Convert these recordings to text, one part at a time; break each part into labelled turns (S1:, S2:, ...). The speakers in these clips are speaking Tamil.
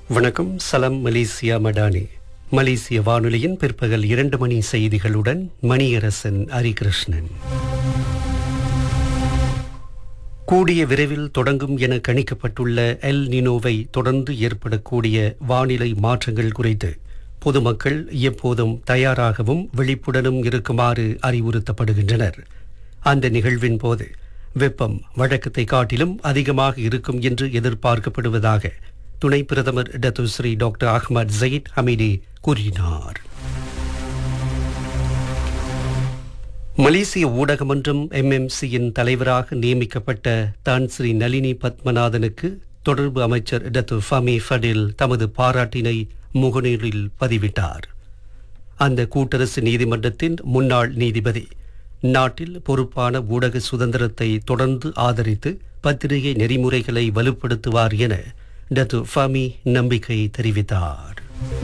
S1: வணக்கம் சலம் மலேசியா மடானி மலேசிய வானொலியின் பிற்பகல் இரண்டு மணி செய்திகளுடன் மணியரசன் ஹரிகிருஷ்ணன் கூடிய விரைவில் தொடங்கும் என கணிக்கப்பட்டுள்ள எல் நினோவை தொடர்ந்து ஏற்படக்கூடிய வானிலை மாற்றங்கள் குறித்து பொதுமக்கள் எப்போதும் தயாராகவும் விழிப்புடனும் இருக்குமாறு அறிவுறுத்தப்படுகின்றனர் அந்த நிகழ்வின் போது வெப்பம் வழக்கத்தை காட்டிலும் அதிகமாக இருக்கும் என்று எதிர்பார்க்கப்படுவதாக துணை பிரதமர் Datuk Seri doctor Ahmad Zahid Hamidi கூறினார் மலேசிய ஊடகமன்றம் எம்எம்சியின் தலைவராக நியமிக்கப்பட்ட தான் ஸ்ரீ நளினி பத்மநாதனுக்கு தொடர்பு அமைச்சர் டத்து ஃபமி ஃபடில் தமது பாராட்டினை முகநூலில் பதிவிட்டார் அந்த கூட்டரசு நீதிமன்றத்தின் முன்னாள் நீதிபதி நாட்டில் பொறுப்பான ஊடக சுதந்திரத்தை தொடர்ந்து ஆதரித்து பத்திரிகை நெறிமுறைகளை வலுப்படுத்துவார் என டத்து ஃபமி நம்பிக்கை தெரிவித்தார்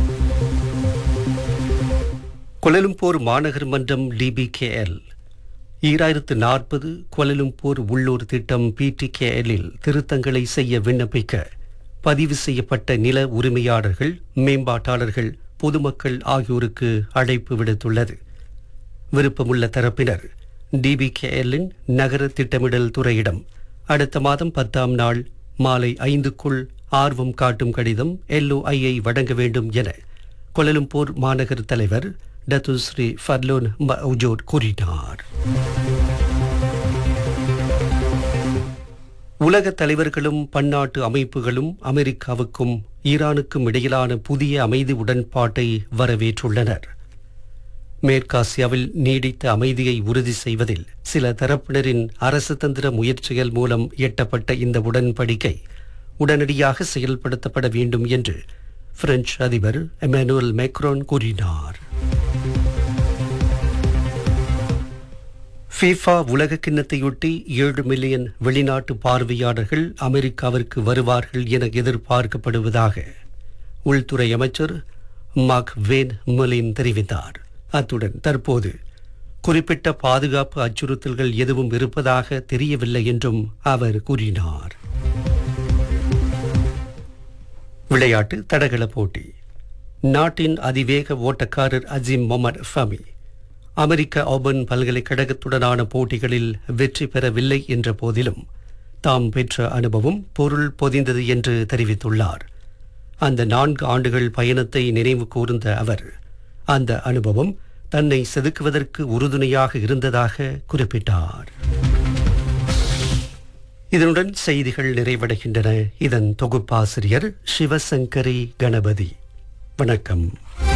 S1: கொலலும்பூர் மாநகர் மன்றம் டிபிகேஎல் ஈராயிரத்து நாற்பது கொலலும்பூர் உள்ளூர் திட்டம் பிடிகேஎல்லில் திருத்தங்களை செய்ய விண்ணப்பிக்க பதிவு செய்யப்பட்ட நில உரிமையாளர்கள் மேம்பாட்டாளர்கள் பொதுமக்கள் ஆகியோருக்கு அழைப்பு விடுத்துள்ளது விருப்பமுள்ள தரப்பினர் டிபிகேஎல்லின் நகர திட்டமிடல் துறையிடம் அடுத்த மாதம் பத்தாம் நாள் மாலை ஐந்துக்குள் ஆர்வம் காட்டும் கடிதம் எல்ஓஐயை வழங்க வேண்டும் என கொலலும்பூர் மாநகர் தலைவர் டத்துஸ்ரீ ஃபர்லோன் மவுஜோட் கூறினார் உலக தலைவர்களும் பன்னாட்டு அமைப்புகளும் அமெரிக்காவுக்கும் ஈரானுக்கும் இடையிலான புதிய அமைதி உடன்பாட்டை வரவேற்றுள்ளனர் மேற்காசியாவில் நீடித்த அமைதியை உறுதி செய்வதில் சில தரப்பினரின் அரசு தந்திர முயற்சிகள் மூலம் எட்டப்பட்ட இந்த உடன்படிக்கை உடனடியாக செயல்படுத்தப்பட வேண்டும் என்று பிரெஞ்சு அதிபர் எமானுவல் மேக்ரோன் கூறினார் ஃபீஃபா உலக கிண்ணத்தையொட்டி ஏழு மில்லியன் வெளிநாட்டு பார்வையாளர்கள் அமெரிக்காவிற்கு வருவார்கள் என எதிர்பார்க்கப்படுவதாக உள்துறை அமைச்சர் மாக் வேன் மொலின் தெரிவித்தார் அத்துடன் தற்போது குறிப்பிட்ட பாதுகாப்பு அச்சுறுத்தல்கள் எதுவும் இருப்பதாக தெரியவில்லை என்றும் அவர் கூறினார் விளையாட்டு தடகள போட்டி நாட்டின் அதிவேக ஓட்டக்காரர் அஜிம் மொமட் ஃபமி அமெரிக்க ஓபன் பல்கலைக்கழகத்துடனான போட்டிகளில் வெற்றி பெறவில்லை என்ற போதிலும் தாம் பெற்ற அனுபவம் பொருள் பொதிந்தது என்று தெரிவித்துள்ளார் அந்த நான்கு ஆண்டுகள் பயணத்தை நினைவு கூர்ந்த அவர் அந்த அனுபவம் தன்னை செதுக்குவதற்கு உறுதுணையாக இருந்ததாக குறிப்பிட்டார் இதனுடன் செய்திகள் நிறைவடைகின்றன இதன் தொகுப்பாசிரியர் சிவசங்கரி கணபதி வணக்கம்